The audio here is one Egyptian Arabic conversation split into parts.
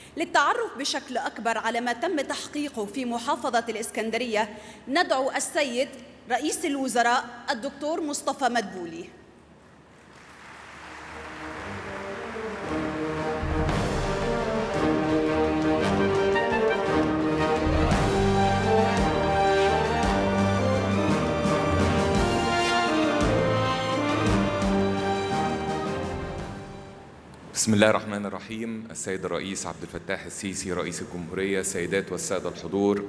للتعرف بشكل أكبر على ما تم تحقيقه في محافظة الإسكندرية ندعو السيد رئيس الوزراء الدكتور مصطفى مدبولي بسم الله الرحمن الرحيم السيد الرئيس عبد الفتاح السيسي رئيس الجمهورية السيدات والسادة الحضور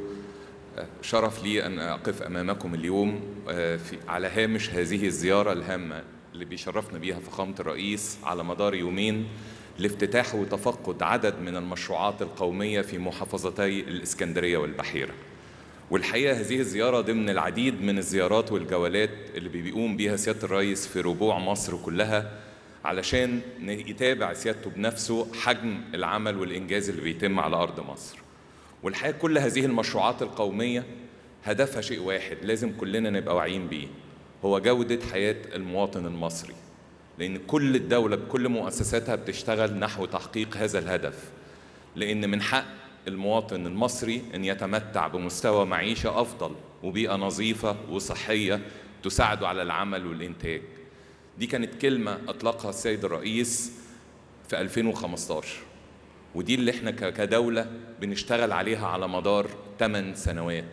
شرف لي أن أقف أمامكم اليوم في على هامش هذه الزيارة الهامة اللي بيشرفنا بيها فخامة الرئيس على مدار يومين لافتتاح وتفقد عدد من المشروعات القومية في محافظتي الإسكندرية والبحيرة والحقيقة هذه الزيارة ضمن العديد من الزيارات والجولات اللي بيقوم بيها سيادة الرئيس في ربوع مصر كلها علشان يتابع سيادته بنفسه حجم العمل والإنجاز اللي بيتم على أرض مصر والحقيقة كل هذه المشروعات القومية هدفها شيء واحد لازم كلنا نبقى واعيين بيه هو جودة حياة المواطن المصري لأن كل الدولة بكل مؤسساتها بتشتغل نحو تحقيق هذا الهدف لأن من حق المواطن المصري أن يتمتع بمستوى معيشة أفضل وبيئة نظيفة وصحية تساعده على العمل والإنتاج دي كانت كلمة أطلقها السيد الرئيس في 2015 ودي اللي احنا كدولة بنشتغل عليها على مدار 8 سنوات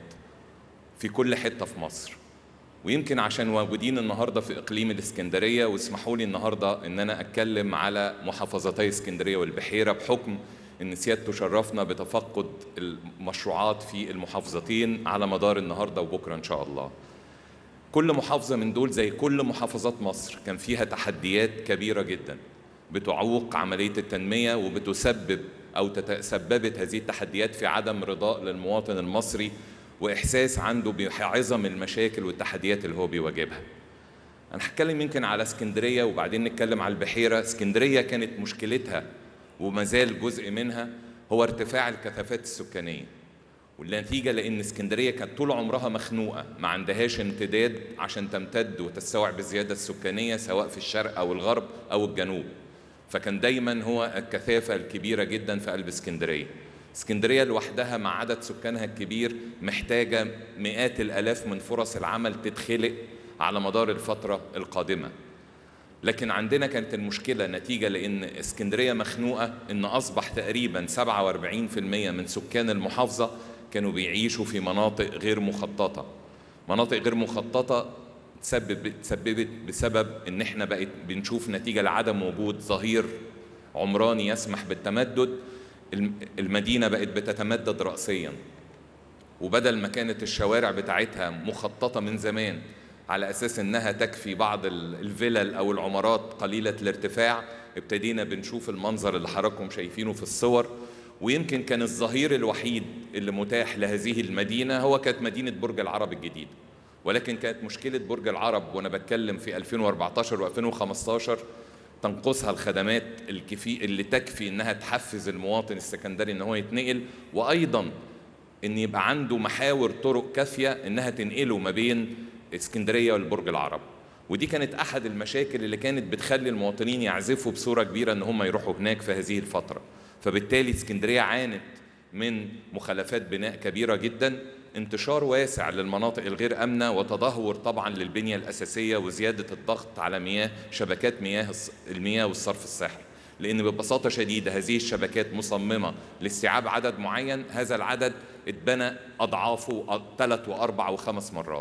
في كل حتة في مصر ويمكن عشان موجودين النهاردة في إقليم الإسكندرية واسمحوا لي النهاردة إن أنا أتكلم على محافظتي اسكندرية والبحيرة بحكم إن سيادته شرفنا بتفقد المشروعات في المحافظتين على مدار النهاردة وبكرة إن شاء الله كل محافظة من دول زي كل محافظات مصر كان فيها تحديات كبيرة جدا بتعوق عملية التنمية وبتسبب أو تسببت هذه التحديات في عدم رضاء للمواطن المصري وإحساس عنده بعظم المشاكل والتحديات اللي هو بيواجهها أنا هتكلم يمكن على اسكندرية وبعدين نتكلم على البحيرة اسكندرية كانت مشكلتها وما زال جزء منها هو ارتفاع الكثافات السكانية والنتيجة لأن اسكندرية كانت طول عمرها مخنوقة ما عندهاش امتداد عشان تمتد وتستوعب الزيادة السكانية سواء في الشرق أو الغرب أو الجنوب فكان دايما هو الكثافة الكبيرة جدا في قلب اسكندرية اسكندرية لوحدها مع عدد سكانها الكبير محتاجة مئات الآلاف من فرص العمل تتخلق على مدار الفترة القادمة لكن عندنا كانت المشكلة نتيجة لأن اسكندرية مخنوقة إن أصبح تقريبا 47% من سكان المحافظة كانوا بيعيشوا في مناطق غير مخططة مناطق غير مخططة تسبب تسببت بسبب ان احنا بقت بنشوف نتيجه لعدم وجود ظهير عمراني يسمح بالتمدد المدينه بقت بتتمدد راسيا وبدل ما كانت الشوارع بتاعتها مخططه من زمان على اساس انها تكفي بعض الفلل او العمارات قليله الارتفاع ابتدينا بنشوف المنظر اللي حضراتكم شايفينه في الصور ويمكن كان الظهير الوحيد اللي متاح لهذه المدينه هو كانت مدينه برج العرب الجديد ولكن كانت مشكلة برج العرب وأنا بتكلم في 2014 و2015 تنقصها الخدمات الكفي اللي تكفي إنها تحفز المواطن السكندري إن هو يتنقل وأيضا إن يبقى عنده محاور طرق كافية إنها تنقله ما بين اسكندرية والبرج العرب ودي كانت أحد المشاكل اللي كانت بتخلي المواطنين يعزفوا بصورة كبيرة إن هم يروحوا هناك في هذه الفترة فبالتالي اسكندرية عانت من مخالفات بناء كبيرة جدا انتشار واسع للمناطق الغير امنه وتدهور طبعا للبنيه الاساسيه وزياده الضغط على مياه شبكات مياه المياه والصرف الصحي لان ببساطه شديده هذه الشبكات مصممه لاستيعاب عدد معين هذا العدد اتبنى اضعافه ثلاث واربع وخمس مرات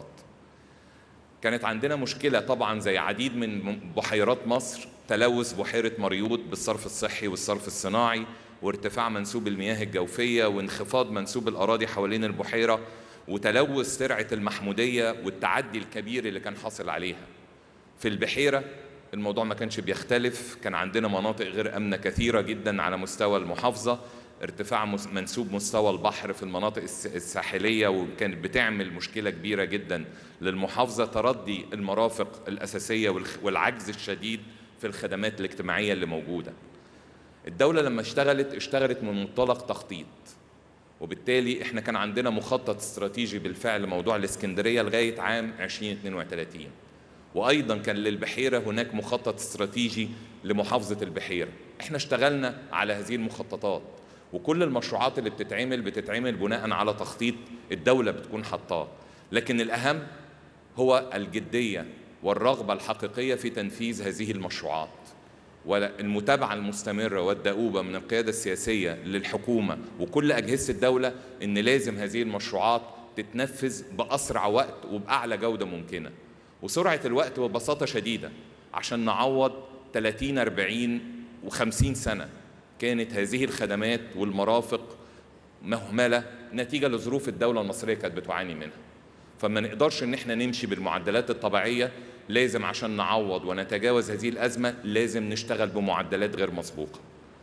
كانت عندنا مشكله طبعا زي عديد من بحيرات مصر تلوث بحيره مريوط بالصرف الصحي والصرف الصناعي وارتفاع منسوب المياه الجوفيه وانخفاض منسوب الاراضي حوالين البحيره وتلوث ترعه المحموديه والتعدي الكبير اللي كان حاصل عليها. في البحيره الموضوع ما كانش بيختلف، كان عندنا مناطق غير امنه كثيره جدا على مستوى المحافظه، ارتفاع منسوب مستوى البحر في المناطق الساحليه وكانت بتعمل مشكله كبيره جدا للمحافظه، تردي المرافق الاساسيه والعجز الشديد في الخدمات الاجتماعيه اللي موجوده. الدولة لما اشتغلت اشتغلت من منطلق تخطيط وبالتالي احنا كان عندنا مخطط استراتيجي بالفعل موضوع الاسكندرية لغاية عام 2032 وأيضا كان للبحيرة هناك مخطط استراتيجي لمحافظة البحيرة احنا اشتغلنا على هذه المخططات وكل المشروعات اللي بتتعمل بتتعمل بناء على تخطيط الدولة بتكون حطاه لكن الأهم هو الجدية والرغبة الحقيقية في تنفيذ هذه المشروعات والمتابعة المستمرة والدؤوبة من القيادة السياسية للحكومة وكل أجهزة الدولة إن لازم هذه المشروعات تتنفذ بأسرع وقت وبأعلى جودة ممكنة وسرعة الوقت ببساطة شديدة عشان نعوض 30 40 و50 سنة كانت هذه الخدمات والمرافق مهملة نتيجة لظروف الدولة المصرية كانت بتعاني منها فما نقدرش ان احنا نمشي بالمعدلات الطبيعية لازم عشان نعوض ونتجاوز هذه الأزمة لازم نشتغل بمعدلات غير مسبوقة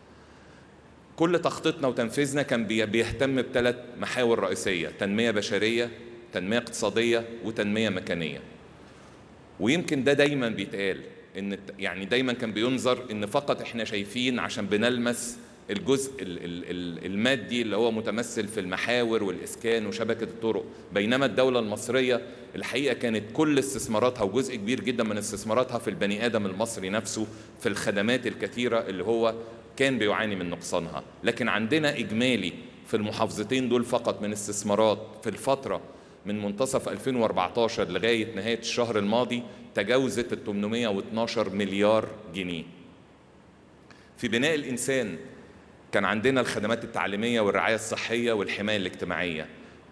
كل تخطيطنا وتنفيذنا كان بيهتم بثلاث محاور رئيسية تنمية بشرية تنمية اقتصادية وتنمية مكانية ويمكن ده دايما بيتقال ان يعني دايما كان بينظر ان فقط احنا شايفين عشان بنلمس الجزء المادي اللي هو متمثل في المحاور والاسكان وشبكه الطرق بينما الدوله المصريه الحقيقه كانت كل استثماراتها وجزء كبير جدا من استثماراتها في البني ادم المصري نفسه في الخدمات الكثيره اللي هو كان بيعاني من نقصانها لكن عندنا اجمالي في المحافظتين دول فقط من استثمارات في الفتره من منتصف 2014 لغايه نهايه الشهر الماضي تجاوزت ال 812 مليار جنيه في بناء الانسان كان عندنا الخدمات التعليميه والرعايه الصحيه والحمايه الاجتماعيه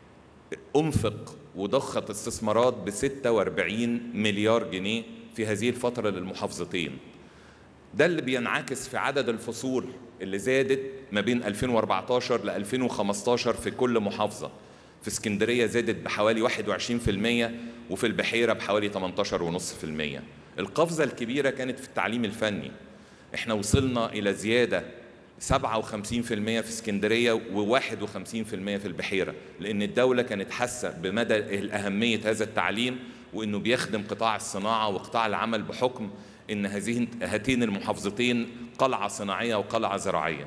انفق وضخت استثمارات ب 46 مليار جنيه في هذه الفتره للمحافظتين ده اللي بينعكس في عدد الفصول اللي زادت ما بين 2014 ل 2015 في كل محافظه في اسكندريه زادت بحوالي 21% وفي البحيره بحوالي 18.5% القفزه الكبيره كانت في التعليم الفني احنا وصلنا الى زياده 57% في اسكندرية و51% في البحيرة لأن الدولة كانت حاسة بمدى أهمية هذا التعليم وأنه بيخدم قطاع الصناعة وقطاع العمل بحكم أن هذه هاتين المحافظتين قلعة صناعية وقلعة زراعية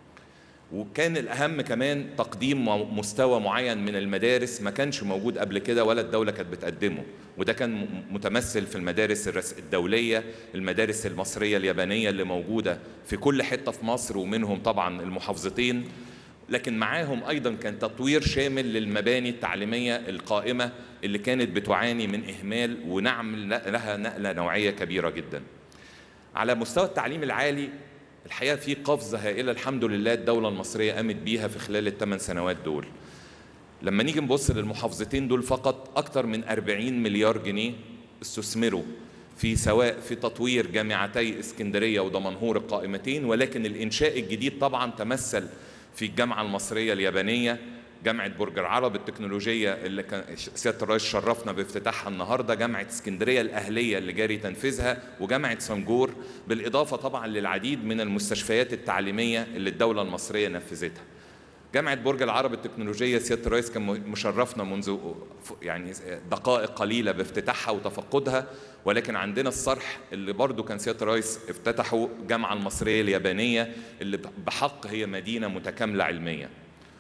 وكان الأهم كمان تقديم مستوى معين من المدارس ما كانش موجود قبل كده ولا الدولة كانت بتقدمه وده كان متمثل في المدارس الدولية المدارس المصرية اليابانية اللي موجودة في كل حتة في مصر ومنهم طبعا المحافظتين لكن معاهم أيضا كان تطوير شامل للمباني التعليمية القائمة اللي كانت بتعاني من إهمال ونعمل لها نقلة نوعية كبيرة جدا على مستوى التعليم العالي الحقيقه في قفزه هائله الحمد لله الدوله المصريه قامت بيها في خلال الثمان سنوات دول لما نيجي نبص للمحافظتين دول فقط اكثر من 40 مليار جنيه استثمروا في سواء في تطوير جامعتي اسكندريه ودمنهور القائمتين ولكن الانشاء الجديد طبعا تمثل في الجامعه المصريه اليابانيه جامعة برج العرب التكنولوجية اللي كان سيادة الرئيس شرفنا بافتتاحها النهاردة جامعة اسكندرية الأهلية اللي جاري تنفيذها وجامعة سنجور بالإضافة طبعا للعديد من المستشفيات التعليمية اللي الدولة المصرية نفذتها جامعة برج العرب التكنولوجية سيادة الرئيس كان مشرفنا منذ يعني دقائق قليلة بافتتاحها وتفقدها ولكن عندنا الصرح اللي برضو كان سيادة الرئيس افتتحه الجامعة المصرية اليابانية اللي بحق هي مدينة متكاملة علميا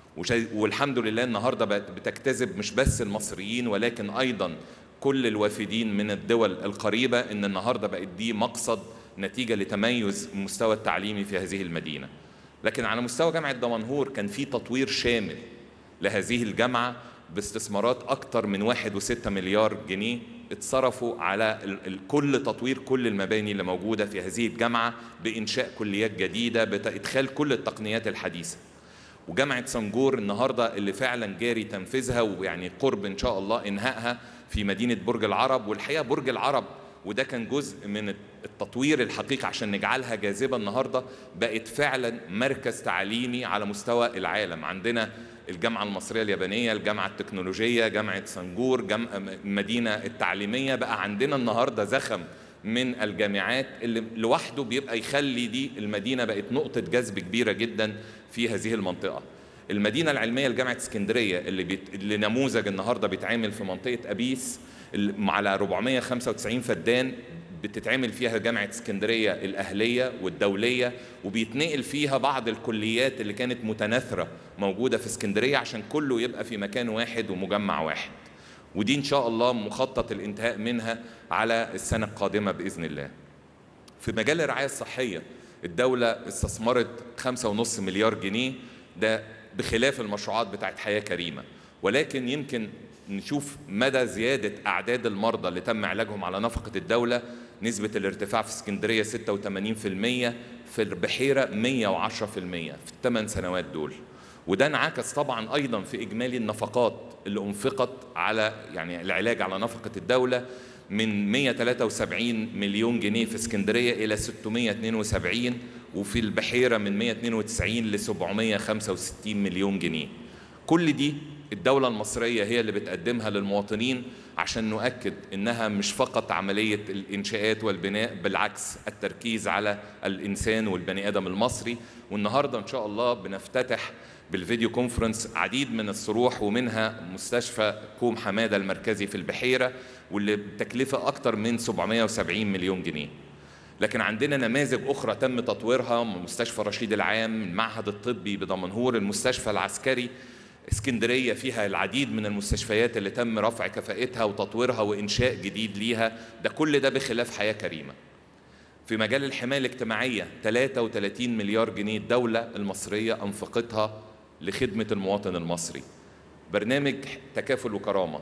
والحمد لله النهارده بقت بتجتذب مش بس المصريين ولكن ايضا كل الوافدين من الدول القريبه ان النهارده بقت دي مقصد نتيجه لتميز المستوى التعليمي في هذه المدينه. لكن على مستوى جامعه دمنهور كان في تطوير شامل لهذه الجامعه باستثمارات اكثر من 1.6 مليار جنيه اتصرفوا على كل تطوير كل المباني اللي موجوده في هذه الجامعه بانشاء كليات جديده بادخال كل التقنيات الحديثه. وجامعة سنجور النهاردة اللي فعلا جاري تنفيذها ويعني قرب إن شاء الله إنهائها في مدينة برج العرب والحقيقة برج العرب وده كان جزء من التطوير الحقيقي عشان نجعلها جاذبة النهاردة بقت فعلا مركز تعليمي على مستوى العالم عندنا الجامعة المصرية اليابانية الجامعة التكنولوجية جامعة سنجور جامعة المدينة التعليمية بقى عندنا النهاردة زخم من الجامعات اللي لوحده بيبقى يخلي دي المدينه بقت نقطه جذب كبيره جدا في هذه المنطقه. المدينه العلميه لجامعه اسكندريه اللي بيت... اللي نموذج النهارده بيتعمل في منطقه ابيس على 495 فدان بتتعمل فيها جامعة اسكندرية الأهلية والدولية وبيتنقل فيها بعض الكليات اللي كانت متناثرة موجودة في اسكندرية عشان كله يبقى في مكان واحد ومجمع واحد ودي ان شاء الله مخطط الانتهاء منها على السنه القادمه باذن الله. في مجال الرعايه الصحيه الدوله استثمرت 5.5 مليار جنيه ده بخلاف المشروعات بتاعت حياة كريمة ولكن يمكن نشوف مدى زيادة أعداد المرضى اللي تم علاجهم على نفقة الدولة نسبة الارتفاع في اسكندرية 86% في البحيرة 110% في الثمان سنوات دول وده انعكس طبعا ايضا في اجمالي النفقات اللي انفقت على يعني العلاج على نفقه الدوله من 173 مليون جنيه في اسكندريه الى 672 وفي البحيره من 192 ل 765 مليون جنيه. كل دي الدولة المصرية هي اللي بتقدمها للمواطنين عشان نؤكد انها مش فقط عملية الانشاءات والبناء بالعكس التركيز على الانسان والبني ادم المصري والنهارده ان شاء الله بنفتتح بالفيديو كونفرنس عديد من الصروح ومنها مستشفى كوم حماده المركزي في البحيره واللي بتكلفه اكثر من 770 مليون جنيه. لكن عندنا نماذج اخرى تم تطويرها مستشفى رشيد العام، المعهد الطبي بدمنهور، المستشفى العسكري اسكندريه فيها العديد من المستشفيات اللي تم رفع كفاءتها وتطويرها وانشاء جديد ليها، ده كل ده بخلاف حياه كريمه. في مجال الحمايه الاجتماعيه 33 مليار جنيه الدوله المصريه انفقتها لخدمة المواطن المصري برنامج تكافل وكرامة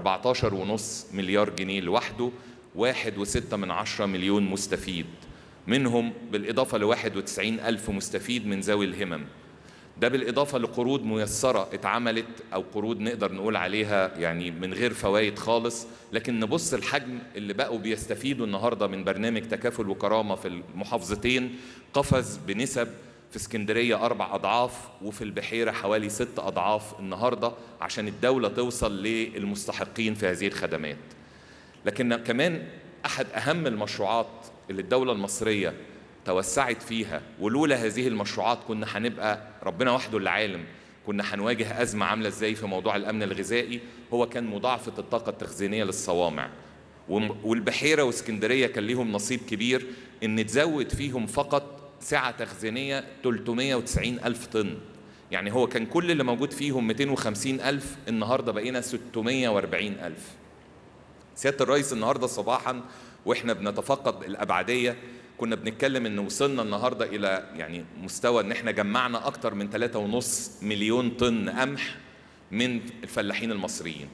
14.5 مليار جنيه لوحده واحد وستة من عشرة مليون مستفيد منهم بالإضافة ل 91 ألف مستفيد من ذوي الهمم ده بالإضافة لقروض ميسرة اتعملت أو قروض نقدر نقول عليها يعني من غير فوائد خالص لكن نبص الحجم اللي بقوا بيستفيدوا النهاردة من برنامج تكافل وكرامة في المحافظتين قفز بنسب في اسكندرية أربع أضعاف وفي البحيرة حوالي ست أضعاف النهاردة عشان الدولة توصل للمستحقين في هذه الخدمات لكن كمان أحد أهم المشروعات اللي الدولة المصرية توسعت فيها ولولا هذه المشروعات كنا هنبقى ربنا وحده اللي عالم كنا هنواجه أزمة عاملة إزاي في موضوع الأمن الغذائي هو كان مضاعفة الطاقة التخزينية للصوامع والبحيرة واسكندرية كان ليهم نصيب كبير إن تزود فيهم فقط سعة تخزينية 390 ألف طن يعني هو كان كل اللي موجود فيهم 250 ألف النهاردة بقينا 640 ألف سيادة الرئيس النهاردة صباحا وإحنا بنتفقد الأبعدية كنا بنتكلم ان وصلنا النهارده الى يعني مستوى ان احنا جمعنا اكتر من 3.5 مليون طن قمح من الفلاحين المصريين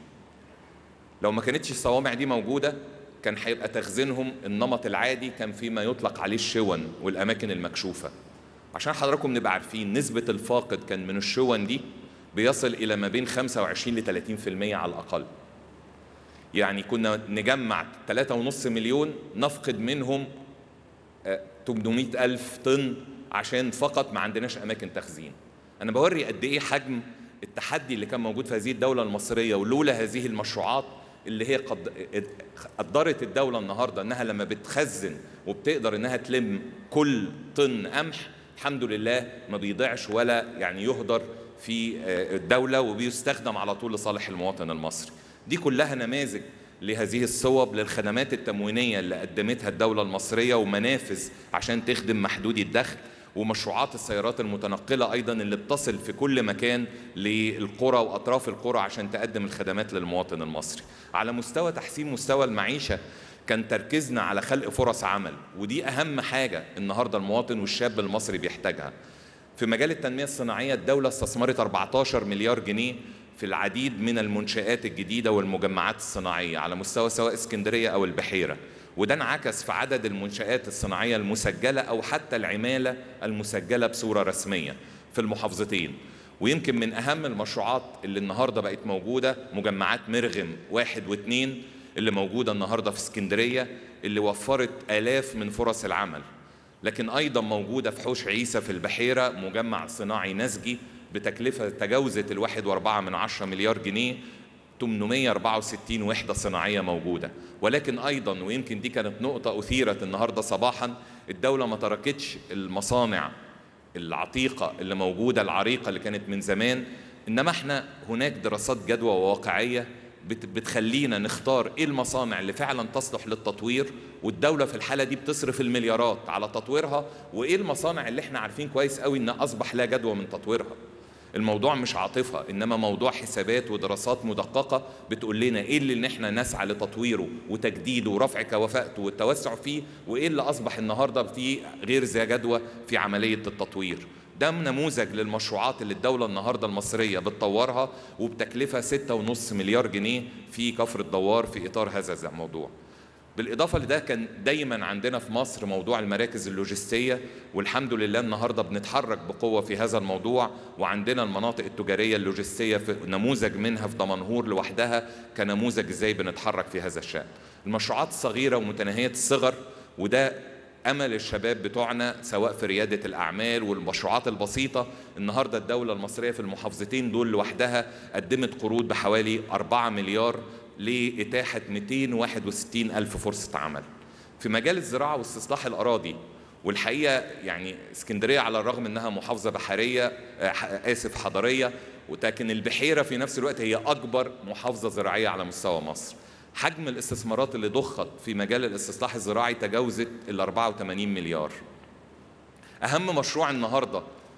لو ما كانتش الصوامع دي موجوده كان هيبقى تخزينهم النمط العادي كان فيما يطلق عليه الشون والاماكن المكشوفه عشان حضراتكم نبقى عارفين نسبه الفاقد كان من الشون دي بيصل الى ما بين 25 ل 30% على الاقل يعني كنا نجمع 3.5 مليون نفقد منهم 800 ألف طن عشان فقط ما عندناش أماكن تخزين أنا بوري قد إيه حجم التحدي اللي كان موجود في هذه الدولة المصرية ولولا هذه المشروعات اللي هي قد قدرت الدولة النهاردة إنها لما بتخزن وبتقدر إنها تلم كل طن قمح الحمد لله ما بيضيعش ولا يعني يهدر في الدولة وبيستخدم على طول لصالح المواطن المصري دي كلها نماذج لهذه الصوب للخدمات التموينية اللي قدمتها الدولة المصرية ومنافذ عشان تخدم محدودي الدخل ومشروعات السيارات المتنقلة أيضا اللي بتصل في كل مكان للقرى وأطراف القرى عشان تقدم الخدمات للمواطن المصري على مستوى تحسين مستوى المعيشة كان تركيزنا على خلق فرص عمل ودي أهم حاجة النهاردة المواطن والشاب المصري بيحتاجها في مجال التنمية الصناعية الدولة استثمرت 14 مليار جنيه في العديد من المنشآت الجديدة والمجمعات الصناعية على مستوى سواء اسكندرية أو البحيرة وده انعكس في عدد المنشآت الصناعية المسجلة أو حتى العمالة المسجلة بصورة رسمية في المحافظتين ويمكن من أهم المشروعات اللي النهاردة بقت موجودة مجمعات مرغم واحد واثنين اللي موجودة النهاردة في اسكندرية اللي وفرت آلاف من فرص العمل لكن أيضا موجودة في حوش عيسى في البحيرة مجمع صناعي نسجي بتكلفة تجاوزت الواحد واربعة من عشرة مليار جنيه 864 وحدة صناعية موجودة ولكن أيضا ويمكن دي كانت نقطة أثيرت النهاردة صباحا الدولة ما تركتش المصانع العتيقة اللي موجودة العريقة اللي كانت من زمان إنما احنا هناك دراسات جدوى وواقعية بتخلينا نختار ايه المصانع اللي فعلا تصلح للتطوير والدولة في الحالة دي بتصرف المليارات على تطويرها وايه المصانع اللي احنا عارفين كويس قوي ان اصبح لا جدوى من تطويرها الموضوع مش عاطفة إنما موضوع حسابات ودراسات مدققة بتقول لنا إيه اللي إحنا نسعى لتطويره وتجديده ورفع كفاءته والتوسع فيه وإيه اللي أصبح النهاردة فيه غير ذا جدوى في عملية التطوير ده نموذج للمشروعات اللي الدولة النهاردة المصرية بتطورها وبتكلفة 6.5 مليار جنيه في كفر الدوار في إطار هذا الموضوع بالإضافة لده كان دايما عندنا في مصر موضوع المراكز اللوجستية والحمد لله النهاردة بنتحرك بقوة في هذا الموضوع وعندنا المناطق التجارية اللوجستية في نموذج منها في دمنهور لوحدها كنموذج ازاي بنتحرك في هذا الشأن المشروعات الصغيرة ومتناهية الصغر وده امل الشباب بتوعنا سواء في رياده الاعمال والمشروعات البسيطه النهارده الدوله المصريه في المحافظتين دول لوحدها قدمت قروض بحوالي 4 مليار لاتاحه 261 الف فرصه عمل في مجال الزراعه واستصلاح الاراضي والحقيقه يعني اسكندريه على الرغم انها محافظه بحريه اسف حضريه ولكن البحيره في نفس الوقت هي اكبر محافظه زراعيه على مستوى مصر حجم الاستثمارات اللي ضخت في مجال الاستصلاح الزراعي تجاوزت ال 84 مليار. أهم مشروع النهارده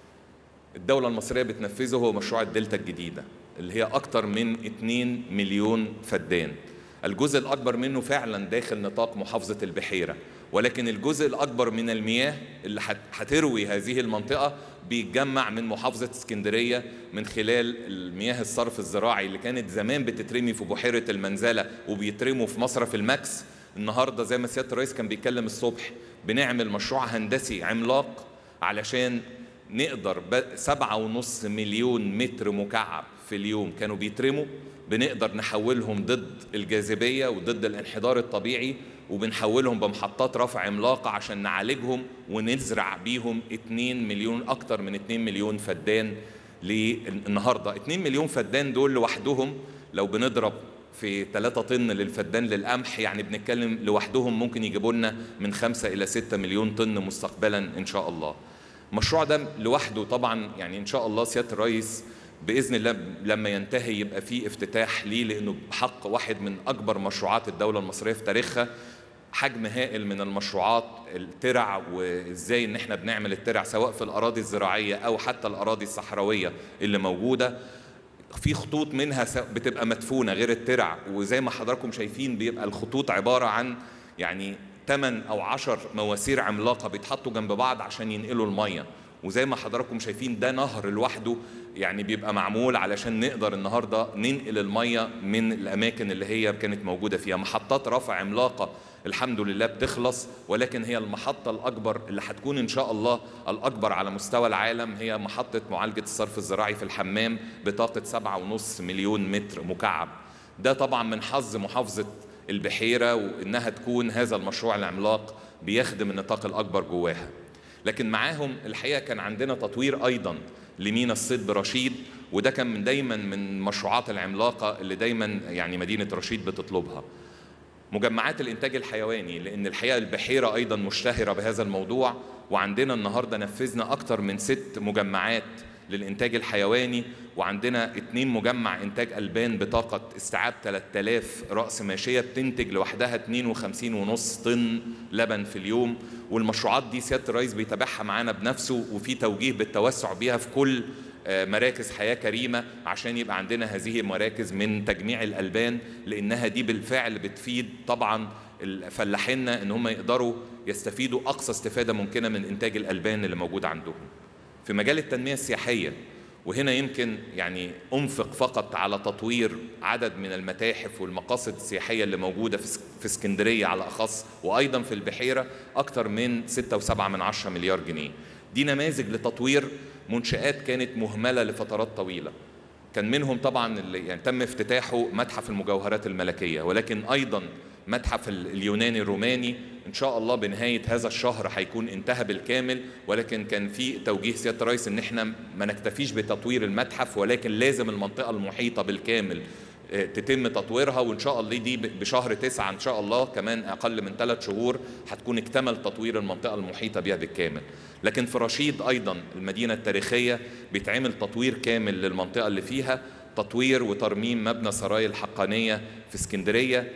الدولة المصرية بتنفذه هو مشروع الدلتا الجديدة اللي هي أكثر من 2 مليون فدان. الجزء الأكبر منه فعلا داخل نطاق محافظة البحيرة ولكن الجزء الأكبر من المياه اللي هتروي هذه المنطقة بيتجمع من محافظة اسكندرية من خلال المياه الصرف الزراعي اللي كانت زمان بتترمي في بحيرة المنزلة وبيترموا في مصرف الماكس النهاردة زي ما سيادة الرئيس كان بيتكلم الصبح بنعمل مشروع هندسي عملاق علشان نقدر سبعة ونص مليون متر مكعب في اليوم كانوا بيترموا بنقدر نحولهم ضد الجاذبية وضد الانحدار الطبيعي وبنحولهم بمحطات رفع عملاقة عشان نعالجهم ونزرع بيهم 2 مليون أكتر من 2 مليون فدان للنهاردة 2 مليون فدان دول لوحدهم لو بنضرب في 3 طن للفدان للقمح يعني بنتكلم لوحدهم ممكن يجيبوا لنا من 5 إلى 6 مليون طن مستقبلا إن شاء الله المشروع ده لوحده طبعا يعني إن شاء الله سيادة الرئيس باذن الله لما ينتهي يبقى في افتتاح ليه لانه بحق واحد من اكبر مشروعات الدوله المصريه في تاريخها حجم هائل من المشروعات الترع وازاي ان احنا بنعمل الترع سواء في الاراضي الزراعيه او حتى الاراضي الصحراويه اللي موجوده في خطوط منها بتبقى مدفونه غير الترع وزي ما حضراتكم شايفين بيبقى الخطوط عباره عن يعني 8 او 10 مواسير عملاقه بيتحطوا جنب بعض عشان ينقلوا الميه وزي ما حضراتكم شايفين ده نهر لوحده يعني بيبقى معمول علشان نقدر النهارده ننقل الميه من الاماكن اللي هي كانت موجوده فيها محطات رفع عملاقه الحمد لله بتخلص ولكن هي المحطه الاكبر اللي هتكون ان شاء الله الاكبر على مستوى العالم هي محطه معالجه الصرف الزراعي في الحمام بطاقه 7.5 مليون متر مكعب ده طبعا من حظ محافظه البحيره وانها تكون هذا المشروع العملاق بيخدم النطاق الاكبر جواها لكن معاهم الحقيقه كان عندنا تطوير ايضا لمينا الصيد برشيد وده كان من دايما من المشروعات العملاقه اللي دايما يعني مدينه رشيد بتطلبها. مجمعات الانتاج الحيواني لان الحقيقه البحيره ايضا مشتهره بهذا الموضوع وعندنا النهارده نفذنا اكثر من ست مجمعات للإنتاج الحيواني وعندنا اتنين مجمع إنتاج ألبان بطاقة استيعاب 3000 رأس ماشية بتنتج لوحدها 52 ونص طن لبن في اليوم والمشروعات دي سيادة الرئيس بيتابعها معانا بنفسه وفي توجيه بالتوسع بيها في كل مراكز حياة كريمة عشان يبقى عندنا هذه المراكز من تجميع الألبان لأنها دي بالفعل بتفيد طبعا فلاحينا ان هم يقدروا يستفيدوا اقصى استفاده ممكنه من انتاج الالبان اللي موجود عندهم. في مجال التنميه السياحيه وهنا يمكن يعني انفق فقط على تطوير عدد من المتاحف والمقاصد السياحيه اللي موجوده في اسكندريه على اخص وايضا في البحيره اكثر من 6.7 من 10 مليار جنيه. دي نماذج لتطوير منشآت كانت مهمله لفترات طويله. كان منهم طبعا اللي يعني تم افتتاحه متحف المجوهرات الملكيه ولكن ايضا متحف اليوناني الروماني ان شاء الله بنهايه هذا الشهر هيكون انتهى بالكامل ولكن كان في توجيه سياده الرئيس ان احنا ما نكتفيش بتطوير المتحف ولكن لازم المنطقه المحيطه بالكامل تتم تطويرها وان شاء الله دي بشهر تسعة ان شاء الله كمان اقل من ثلاث شهور هتكون اكتمل تطوير المنطقه المحيطه بها بالكامل لكن في رشيد ايضا المدينه التاريخيه بيتعمل تطوير كامل للمنطقه اللي فيها تطوير وترميم مبنى سراي الحقانيه في اسكندريه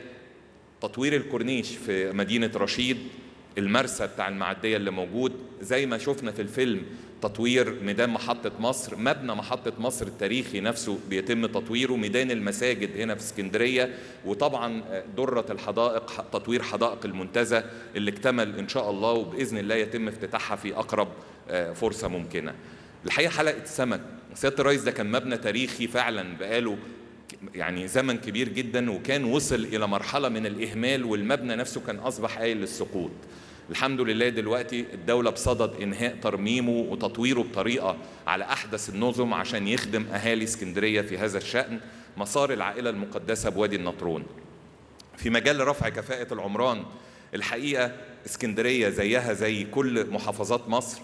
تطوير الكورنيش في مدينة رشيد المرسى بتاع المعدية اللي موجود زي ما شفنا في الفيلم تطوير ميدان محطة مصر مبنى محطة مصر التاريخي نفسه بيتم تطويره ميدان المساجد هنا في اسكندرية وطبعا درة الحدائق تطوير حدائق المنتزه اللي اكتمل إن شاء الله وبإذن الله يتم افتتاحها في أقرب فرصة ممكنة الحقيقه حلقه سمك سياده الرئيس ده كان مبنى تاريخي فعلا بقاله يعني زمن كبير جدا وكان وصل الى مرحله من الاهمال والمبنى نفسه كان اصبح قايل للسقوط الحمد لله دلوقتي الدولة بصدد إنهاء ترميمه وتطويره بطريقة على أحدث النظم عشان يخدم أهالي اسكندرية في هذا الشأن مسار العائلة المقدسة بوادي النطرون في مجال رفع كفاءة العمران الحقيقة اسكندرية زيها زي كل محافظات مصر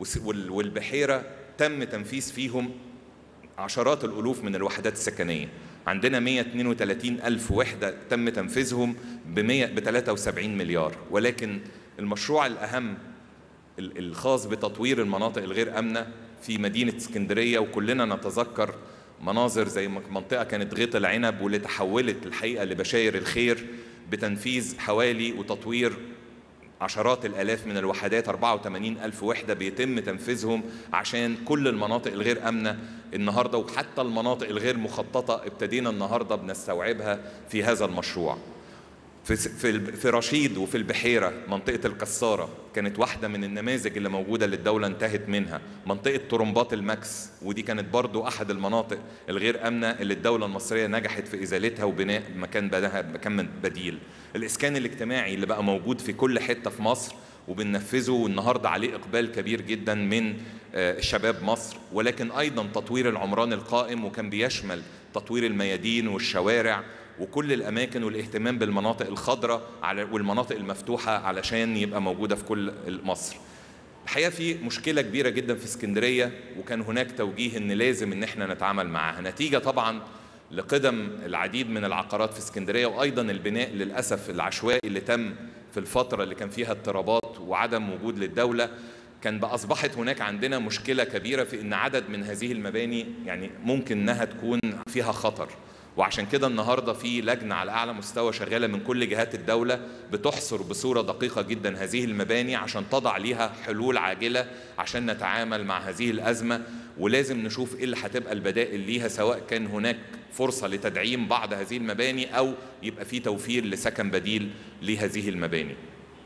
والبحيرة تم تنفيذ فيهم عشرات الألوف من الوحدات السكنية عندنا 132 ألف وحدة تم تنفيذهم ب 73 مليار ولكن المشروع الأهم الخاص بتطوير المناطق الغير أمنة في مدينة اسكندرية وكلنا نتذكر مناظر زي منطقة كانت غيط العنب واللي تحولت الحقيقة لبشاير الخير بتنفيذ حوالي وتطوير عشرات الآلاف من الوحدات 84 ألف وحدة بيتم تنفيذهم عشان كل المناطق الغير أمنة النهاردة وحتى المناطق الغير مخططة ابتدينا النهاردة بنستوعبها في هذا المشروع في في في رشيد وفي البحيره منطقه القصاره كانت واحده من النماذج اللي موجوده اللي الدوله انتهت منها منطقه طرمبات الماكس ودي كانت برضو احد المناطق الغير امنه اللي الدوله المصريه نجحت في ازالتها وبناء مكان بدها مكان بديل الاسكان الاجتماعي اللي بقى موجود في كل حته في مصر وبننفذه والنهارده عليه اقبال كبير جدا من شباب مصر ولكن ايضا تطوير العمران القائم وكان بيشمل تطوير الميادين والشوارع وكل الاماكن والاهتمام بالمناطق الخضراء على والمناطق المفتوحه علشان يبقى موجوده في كل مصر. الحقيقه في مشكله كبيره جدا في اسكندريه وكان هناك توجيه ان لازم ان احنا نتعامل معاها نتيجه طبعا لقدم العديد من العقارات في اسكندريه وايضا البناء للاسف العشوائي اللي تم في الفتره اللي كان فيها اضطرابات وعدم وجود للدوله كان بقى اصبحت هناك عندنا مشكله كبيره في ان عدد من هذه المباني يعني ممكن انها تكون فيها خطر وعشان كده النهارده في لجنه على اعلى مستوى شغاله من كل جهات الدوله بتحصر بصوره دقيقه جدا هذه المباني عشان تضع ليها حلول عاجله عشان نتعامل مع هذه الازمه ولازم نشوف ايه اللي هتبقى البدائل ليها سواء كان هناك فرصه لتدعيم بعض هذه المباني او يبقى في توفير لسكن بديل لهذه المباني.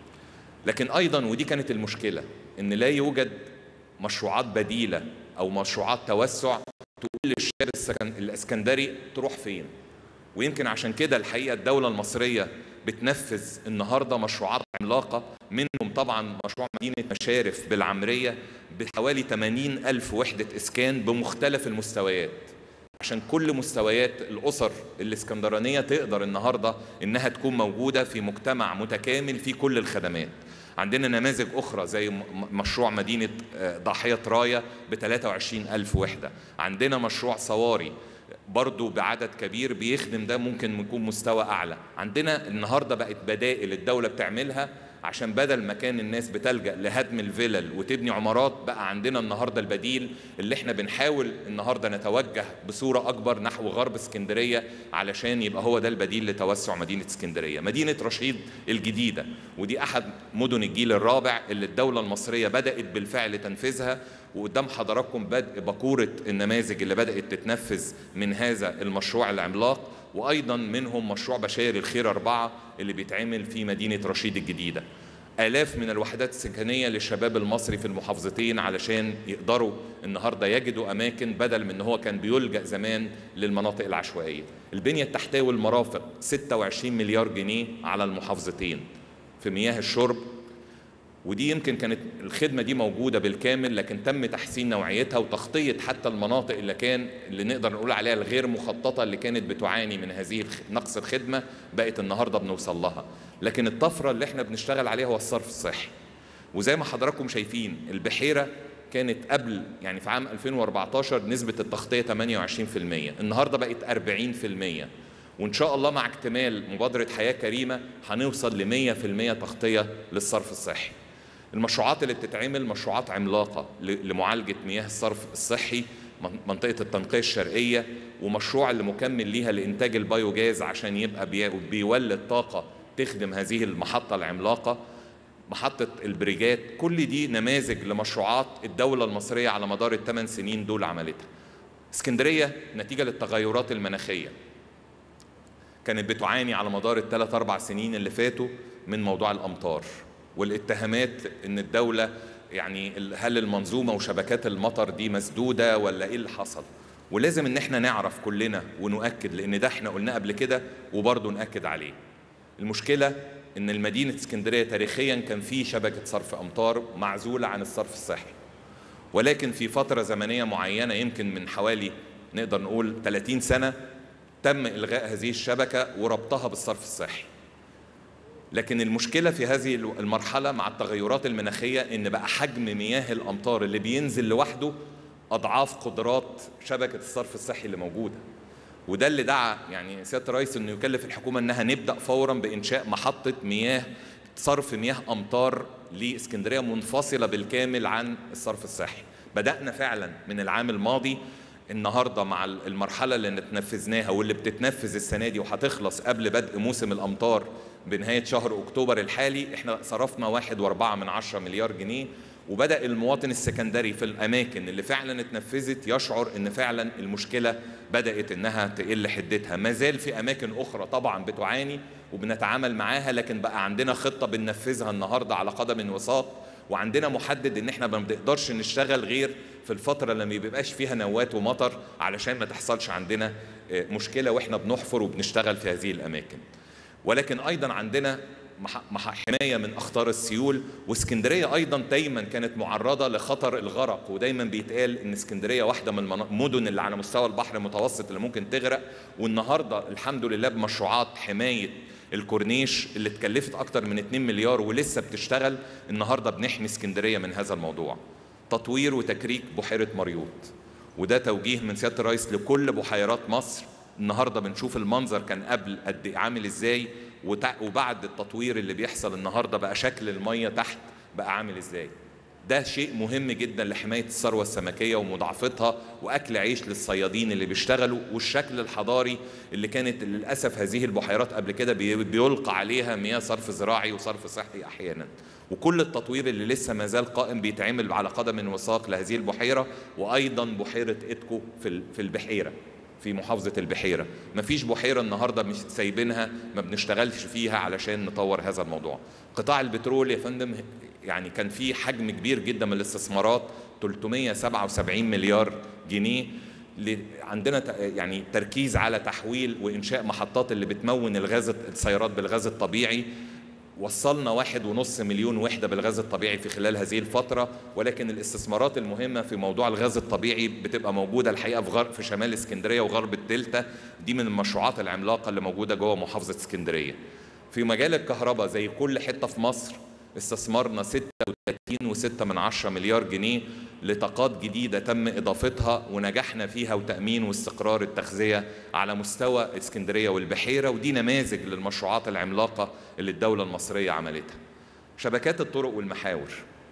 لكن ايضا ودي كانت المشكله ان لا يوجد مشروعات بديله او مشروعات توسع تقول للشاب السكن الاسكندري تروح فين ويمكن عشان كده الحقيقه الدوله المصريه بتنفذ النهارده مشروعات عملاقه منهم طبعا مشروع مدينه مشارف بالعمريه بحوالي 80 الف وحده اسكان بمختلف المستويات عشان كل مستويات الاسر الاسكندرانيه تقدر النهارده انها تكون موجوده في مجتمع متكامل في كل الخدمات عندنا نماذج أخرى زي مشروع مدينة ضاحية راية ب 23 ألف وحدة عندنا مشروع صواري برضو بعدد كبير بيخدم ده ممكن يكون مستوى أعلى عندنا النهاردة بقت بدائل الدولة بتعملها عشان بدل ما كان الناس بتلجأ لهدم الفلل وتبني عمارات بقى عندنا النهارده البديل اللي احنا بنحاول النهارده نتوجه بصوره اكبر نحو غرب اسكندريه علشان يبقى هو ده البديل لتوسع مدينه اسكندريه، مدينه رشيد الجديده ودي احد مدن الجيل الرابع اللي الدوله المصريه بدات بالفعل تنفيذها وقدام حضراتكم بدء بقوره النماذج اللي بدات تتنفذ من هذا المشروع العملاق وايضا منهم مشروع بشاير الخير اربعه اللي بيتعمل في مدينه رشيد الجديده. آلاف من الوحدات السكنية للشباب المصري في المحافظتين علشان يقدروا النهاردة يجدوا أماكن بدل من هو كان بيلجأ زمان للمناطق العشوائية البنية التحتية والمرافق 26 مليار جنيه على المحافظتين في مياه الشرب ودي يمكن كانت الخدمه دي موجوده بالكامل لكن تم تحسين نوعيتها وتغطيه حتى المناطق اللي كان اللي نقدر نقول عليها الغير مخططه اللي كانت بتعاني من هذه نقص الخدمه بقت النهارده بنوصل لها لكن الطفره اللي احنا بنشتغل عليها هو الصرف الصحي وزي ما حضراتكم شايفين البحيره كانت قبل يعني في عام 2014 نسبة التغطية 28% النهاردة بقت 40% وإن شاء الله مع اكتمال مبادرة حياة كريمة هنوصل ل 100% تغطية للصرف الصحي المشروعات اللي بتتعمل مشروعات عملاقة لمعالجة مياه الصرف الصحي منطقة التنقية الشرقية ومشروع اللي مكمل ليها لإنتاج البايوجاز عشان يبقى بيولد طاقة تخدم هذه المحطة العملاقة محطة البريجات كل دي نماذج لمشروعات الدولة المصرية على مدار الثمان سنين دول عملتها اسكندرية نتيجة للتغيرات المناخية كانت بتعاني على مدار الثلاث أربع سنين اللي فاتوا من موضوع الأمطار والاتهامات ان الدوله يعني ال- هل المنظومه وشبكات المطر دي مسدوده ولا ايه اللي حصل ولازم ان احنا نعرف كلنا ونؤكد لان ده احنا قلناه قبل كده وبرضه ناكد عليه المشكله ان المدينه اسكندريه تاريخيا كان في شبكه صرف امطار معزوله عن الصرف الصحي ولكن في فتره زمنيه معينه يمكن من حوالي نقدر نقول 30 سنه تم الغاء هذه الشبكه وربطها بالصرف الصحي لكن المشكله في هذه المرحله مع التغيرات المناخيه ان بقى حجم مياه الامطار اللي بينزل لوحده اضعاف قدرات شبكه الصرف الصحي اللي موجوده وده اللي دعا يعني سياده الرئيس انه يكلف الحكومه انها نبدا فورا بانشاء محطه مياه صرف مياه امطار لاسكندريه منفصله بالكامل عن الصرف الصحي بدانا فعلا من العام الماضي النهارده مع المرحله اللي نتنفذناها واللي بتتنفذ السنه دي وهتخلص قبل بدء موسم الامطار بنهايه شهر اكتوبر الحالي احنا صرفنا واحد واربعة من عشرة مليار جنيه وبدا المواطن السكندري في الاماكن اللي فعلا اتنفذت يشعر ان فعلا المشكله بدات انها تقل حدتها ما زال في اماكن اخرى طبعا بتعاني وبنتعامل معاها لكن بقى عندنا خطه بننفذها النهارده على قدم وساق وعندنا محدد ان احنا ما بنقدرش نشتغل غير في الفتره اللي ما بيبقاش فيها نوات ومطر علشان ما تحصلش عندنا آه، مشكله واحنا بنحفر وبنشتغل في هذه الاماكن ولكن ايضا عندنا مح- مح- حمايه من اخطار السيول واسكندريه ايضا دايما كانت معرضه لخطر الغرق ودايما بيتقال ان اسكندريه واحده من المنا- المدن اللي على مستوى البحر المتوسط اللي ممكن تغرق والنهارده الحمد لله بمشروعات حمايه الكورنيش اللي اتكلفت اكتر من 2 مليار ولسه بتشتغل النهارده بنحمي اسكندريه من هذا الموضوع تطوير وتكريك بحيره مريوط وده توجيه من سياده الرئيس لكل بحيرات مصر النهارده بنشوف المنظر كان قبل قد إيه عامل ازاي وتع- وبعد التطوير اللي بيحصل النهارده بقى شكل الميه تحت بقى عامل ازاي ده شيء مهم جدا لحمايه الثروه السمكيه ومضاعفتها واكل عيش للصيادين اللي بيشتغلوا والشكل الحضاري اللي كانت للاسف هذه البحيرات قبل كده بي- بيلقى عليها مياه صرف زراعي وصرف صحي احيانا وكل التطوير اللي لسه ما زال قائم بيتعمل على قدم وساق لهذه البحيره وايضا بحيره اتكو في ال- في البحيره في محافظة البحيرة مفيش بحيرة النهاردة مش سايبينها ما بنشتغلش فيها علشان نطور هذا الموضوع قطاع البترول يا فندم يعني كان في حجم كبير جدا من الاستثمارات 377 مليار جنيه ل- عندنا ت- يعني تركيز على تحويل وإنشاء محطات اللي بتمون الغاز السيارات بالغاز الطبيعي وصلنا واحد ونص مليون وحدة بالغاز الطبيعي في خلال هذه الفترة ولكن الاستثمارات المهمة في موضوع الغاز الطبيعي بتبقى موجودة الحقيقة في غرب في شمال اسكندرية وغرب الدلتا دي من المشروعات العملاقة اللي موجودة جوه محافظة اسكندرية في مجال الكهرباء زي كل حتة في مصر استثمرنا 36.6 من عشرة مليار جنيه لطاقات جديدة تم إضافتها ونجحنا فيها وتأمين واستقرار التغذية على مستوى اسكندرية والبحيرة ودي نماذج للمشروعات العملاقة اللي الدولة المصرية عملتها شبكات الطرق والمحاور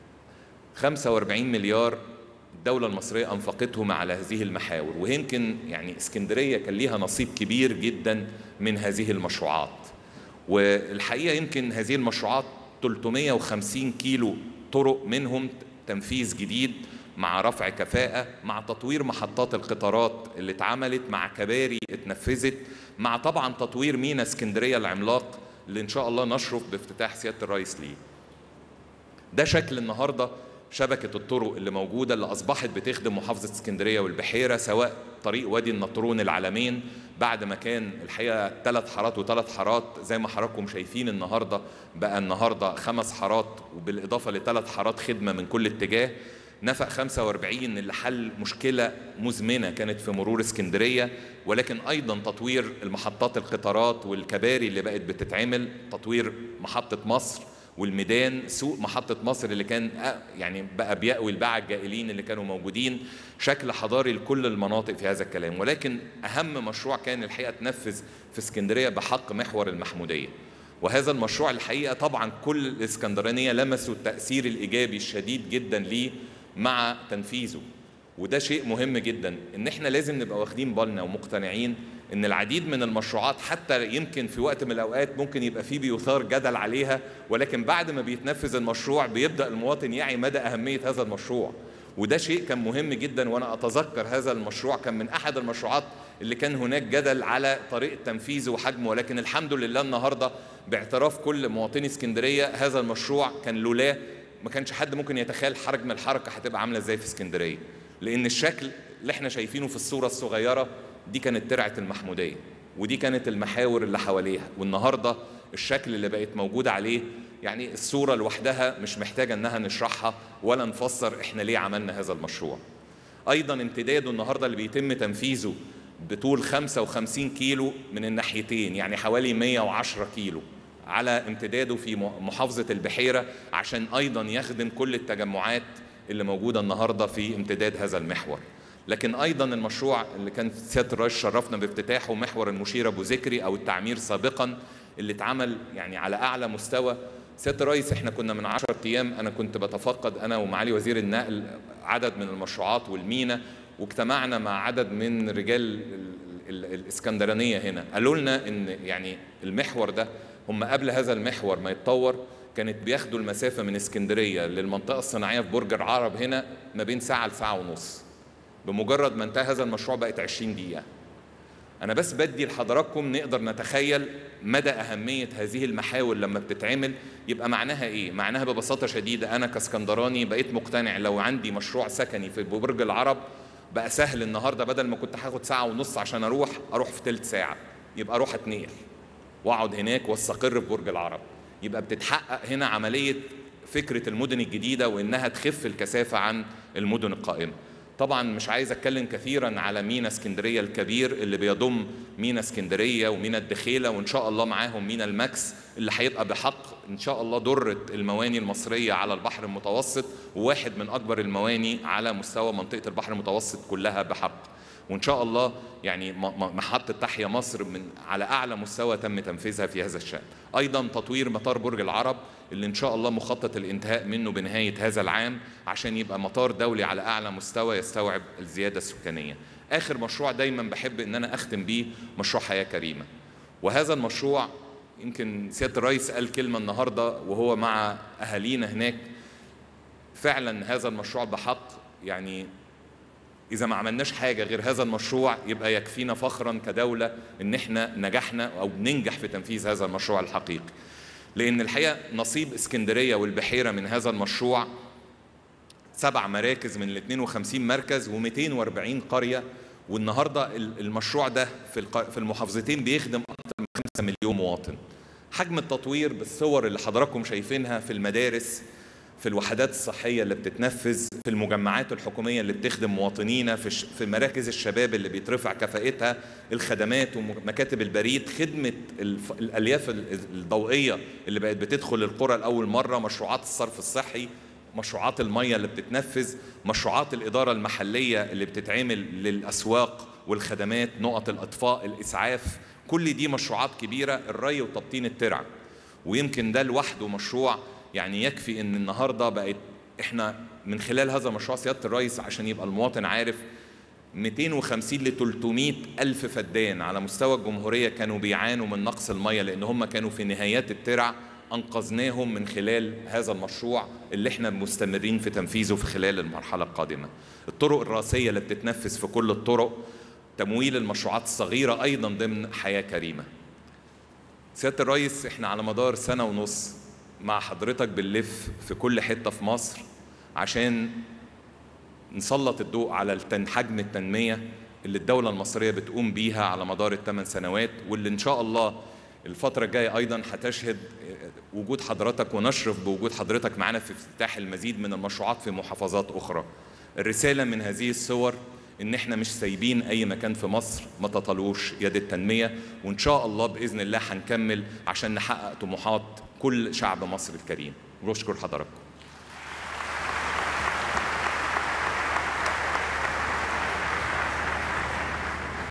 45 مليار الدولة المصرية أنفقتهم على هذه المحاور ويمكن يعني اسكندرية كان ليها نصيب كبير جدا من هذه المشروعات والحقيقة يمكن هذه المشروعات 350 كيلو طرق منهم تنفيذ جديد مع رفع كفاءة مع تطوير محطات القطارات اللي اتعملت مع كباري اتنفذت مع طبعا تطوير مينا اسكندرية العملاق اللي إن شاء الله نشرف بافتتاح سيادة الرئيس ليه ده شكل النهارده شبكة الطرق اللي موجودة اللي أصبحت بتخدم محافظة اسكندرية والبحيرة سواء طريق وادي النطرون العالمين بعد ما كان الحقيقة ثلاث حارات وثلاث حارات زي ما حضراتكم شايفين النهاردة بقى النهاردة خمس حارات وبالإضافة لثلاث حارات خدمة من كل اتجاه نفق 45 اللي حل مشكلة مزمنة كانت في مرور اسكندرية ولكن أيضا تطوير المحطات القطارات والكباري اللي بقت بتتعمل تطوير محطة مصر والميدان سوق محطة مصر اللي كان أ- يعني بقى بيأوي الباعة الجائلين اللي كانوا موجودين شكل حضاري لكل المناطق في هذا الكلام ولكن أهم مشروع كان الحقيقة تنفذ في اسكندرية بحق محور المحمودية وهذا المشروع الحقيقة طبعا كل الإسكندرانية لمسوا التأثير الإيجابي الشديد جدا ليه مع تنفيذه وده شيء مهم جدا ان احنا لازم نبقى واخدين بالنا ومقتنعين ان العديد من المشروعات حتى يمكن في وقت من الاوقات ممكن يبقى فيه بيثار جدل عليها ولكن بعد ما بيتنفذ المشروع بيبدا المواطن يعي مدى اهميه هذا المشروع وده شيء كان مهم جدا وانا اتذكر هذا المشروع كان من احد المشروعات اللي كان هناك جدل على طريقه تنفيذه وحجمه ولكن الحمد لله النهارده باعتراف كل مواطني اسكندريه هذا المشروع كان لولاه ما كانش حد ممكن يتخيل حجم الحركه هتبقى عامله ازاي في اسكندريه لان الشكل اللي احنا شايفينه في الصوره الصغيره دي كانت ترعه المحموديه ودي كانت المحاور اللي حواليها والنهارده الشكل اللي بقت موجوده عليه يعني الصوره لوحدها مش محتاجه انها نشرحها ولا نفسر احنا ليه عملنا هذا المشروع ايضا امتداده النهارده اللي بيتم تنفيذه بطول 55 كيلو من الناحيتين يعني حوالي 110 كيلو على امتداده في محافظة البحيرة عشان أيضا يخدم كل التجمعات اللي موجودة النهاردة في امتداد هذا المحور لكن أيضا المشروع اللي كان سيادة الرئيس شرفنا بافتتاحه محور المشير أبو ذكري أو التعمير سابقا اللي اتعمل يعني على أعلى مستوى سيادة الرئيس احنا كنا من عشرة أيام أنا كنت بتفقد أنا ومعالي وزير النقل عدد من المشروعات والمينا واجتمعنا مع عدد من رجال الاسكندرانية هنا قالوا لنا إن يعني المحور ده هم قبل هذا المحور ما يتطور كانت بياخدوا المسافة من اسكندرية للمنطقة الصناعية في برج العرب هنا ما بين ساعة لساعة ونص بمجرد ما انتهى هذا المشروع بقت 20 دقيقة أنا بس بدي لحضراتكم نقدر نتخيل مدى أهمية هذه المحاور لما بتتعمل يبقى معناها إيه؟ معناها ببساطة شديدة أنا كاسكندراني بقيت مقتنع لو عندي مشروع سكني في برج العرب بقى سهل النهارده بدل ما كنت هاخد ساعة ونص عشان أروح أروح في تلت ساعة يبقى أروح أتنقل واقعد هناك واستقر في برج العرب يبقى بتتحقق هنا عمليه فكره المدن الجديده وانها تخف الكثافه عن المدن القائمه طبعا مش عايز اتكلم كثيرا على مينا اسكندريه الكبير اللي بيضم مينا اسكندريه ومينا الدخيله وان شاء الله معاهم مينا الماكس اللي هيبقى بحق ان شاء الله دره المواني المصريه على البحر المتوسط وواحد من اكبر المواني على مستوى منطقه البحر المتوسط كلها بحق وان شاء الله يعني محطه تحيا مصر من على اعلى مستوى تم تنفيذها في هذا الشان ايضا تطوير مطار برج العرب اللي ان شاء الله مخطط الانتهاء منه بنهايه هذا العام عشان يبقى مطار دولي على اعلى مستوى يستوعب الزياده السكانيه اخر مشروع دايما بحب ان انا اختم بيه مشروع حياه كريمه وهذا المشروع يمكن سياده الرئيس قال كلمه النهارده وهو مع اهالينا هناك فعلا هذا المشروع بحق يعني إذا ما عملناش حاجة غير هذا المشروع يبقى يكفينا فخرا كدولة إن إحنا نجحنا أو ننجح في تنفيذ هذا المشروع الحقيقي. لأن الحقيقة نصيب اسكندرية والبحيرة من هذا المشروع سبع مراكز من ال 52 مركز و240 قرية والنهارده المشروع ده في المحافظتين بيخدم أكثر من 5 مليون مواطن. حجم التطوير بالصور اللي حضراتكم شايفينها في المدارس في الوحدات الصحيه اللي بتتنفذ في المجمعات الحكوميه اللي بتخدم مواطنينا في في مراكز الشباب اللي بيترفع كفاءتها الخدمات ومكاتب البريد خدمه الالياف الضوئيه اللي بقت بتدخل القرى لاول مره مشروعات الصرف الصحي مشروعات الميه اللي بتتنفذ مشروعات الاداره المحليه اللي بتتعمل للاسواق والخدمات نقط الاطفاء الاسعاف كل دي مشروعات كبيره الري وتبطين الترع ويمكن ده لوحده مشروع يعني يكفي ان النهارده بقت احنا من خلال هذا المشروع سياده الرئيس عشان يبقى المواطن عارف 250 ل 300 ألف فدان على مستوى الجمهورية كانوا بيعانوا من نقص المية لأن هم كانوا في نهايات الترع أنقذناهم من خلال هذا المشروع اللي احنا مستمرين في تنفيذه في خلال المرحلة القادمة الطرق الرئيسية اللي بتتنفذ في كل الطرق تمويل المشروعات الصغيرة أيضا ضمن حياة كريمة سيادة الرئيس احنا على مدار سنة ونص مع حضرتك بنلف في كل حته في مصر عشان نسلط الضوء على حجم التنميه اللي الدوله المصريه بتقوم بيها على مدار الثمان سنوات واللي ان شاء الله الفترة الجاية أيضا هتشهد وجود حضرتك ونشرف بوجود حضرتك معنا في افتتاح المزيد من المشروعات في محافظات أخرى. الرسالة من هذه الصور إن إحنا مش سايبين أي مكان في مصر ما تطلوش يد التنمية وإن شاء الله بإذن الله هنكمل عشان نحقق طموحات كل شعب مصر الكريم بشكر حضراتكم